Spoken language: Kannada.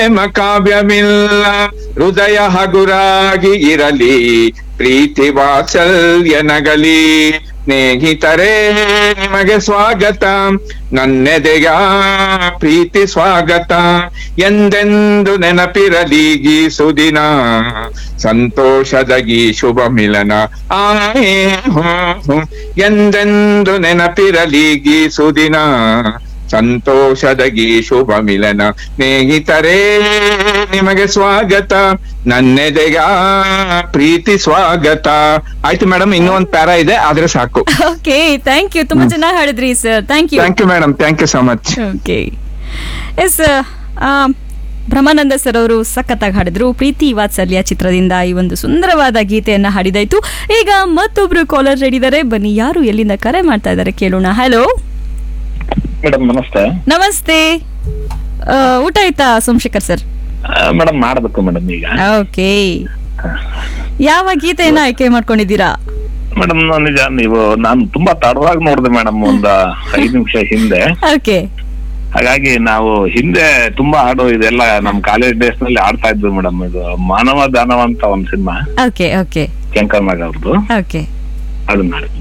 ಪ್ರೇಮ ಕಾವ್ಯವಿಲ್ಲ ಹೃದಯ ಹಗುರಾಗಿ ಇರಲಿ ಪ್ರೀತಿ ವಾತ್ಸಲ್ಯ ನಗಲಿ ಸ್ನೇಹಿತರೇ ನಿಮಗೆ ಸ್ವಾಗತ ನನ್ನೆದೆಯ ಪ್ರೀತಿ ಸ್ವಾಗತ ಎಂದೆಂದು ನೆನಪಿರಲಿ ಗೀ ಸುದಿನ ಸಂತೋಷದ ಗೀ ಶುಭ ಮಿಲನ ಆಯೇ ಹೋ ಹೋ. ಎಂದೆಂದು ನೆನಪಿರಲಿ ಗೀ ಸುದಿನ ಸಂತೋಷದ ಗೀ ಶುಭ ಮಿಲನ ಸ್ನೇಹಿತರೇ ನಿಮಗೆ ಸ್ವಾಗತ ನನ್ನೆದೆಗ ಪ್ರೀತಿ ಸ್ವಾಗತ ಆಯ್ತು ಮೇಡಮ್ ಇನ್ನೂ ಒಂದು ಪ್ಯಾರ ಇದೆ ಆದ್ರೆ ಸಾಕು ಓಕೆ ಥ್ಯಾಂಕ್ ಯು ತುಂಬಾ ಚೆನ್ನಾಗಿ ಹಾಡಿದ್ರಿ sir thank you thank you madam thank you so much okay yes Brahmananda sir ಅವರು ಸಖತ್ತಾಗಿ ಹಾಡಿದ್ರು ಪ್ರೀತಿ ವಾತ್ಸಲ್ಯ ಚಿತ್ರದಿಂದ ಈ ಒಂದು ಸುಂದರವಾದ ಗೀತೆಯನ್ನ ಹಾಡಿದಾಯ್ತು ಈಗ ಮತ್ತೊಬ್ರು ಕಾಲರ್ ರೆಡಿದ್ದಾರೆ ಬನ್ನಿ ಯಾರು ಎಲ್ಲಿಂದ ಕರೆ ಮಾಡ್ತಾ ಇದ್ದಾರೆ ಕೇಳೋಣ ಹಲೋ ಮೇಡಮ್ ನಮಸ್ತೆ ನಮಸ್ತೆ ಆ, ಊಟ ಆಯ್ತಾ ಸೋಮಶೇಖರ್ ಸರ್ ಮೇಡಮ್ ಮಾಡ್ಬೇಕು ಮೇಡಮ್ ಈಗ ಓಕೆ ಯಾವ ಗೀತೆಯನ್ನ ಆಯ್ಕೆ ಮಾಡ್ಕೊಂಡಿದ್ದೀರಾ ಮೇಡಮ್ ನಿಜ ನೀವು ನಾನು ತುಂಬಾ ತಡವಾಗಿ ನೋಡಿದೆ ಮೇಡಮ್ ಒಂದ್ ಐದ್ ನಿಮಿಷ ಹಿಂದೆ ಓಕೆ ಹಾಗಾಗಿ ನಾವು ಹಿಂದೆ ತುಂಬಾ ಹಾಡು ಇದೆಲ್ಲ ನಮ್ ಕಾಲೇಜ್ ಡೇಸ್ ನಲ್ಲಿ ಆಡ್ತಾ ಇದ್ವಿ ಮೇಡಮ್ ಇದು ಮಾನವ ದಾನವ ಅಂತ ಒಂದ್ cinema okay okay Shankar Nag ಅವ್ರದ್ದು ಓಕೆ ಅದನ್ನ ಹಾಡಿದ್ವಿ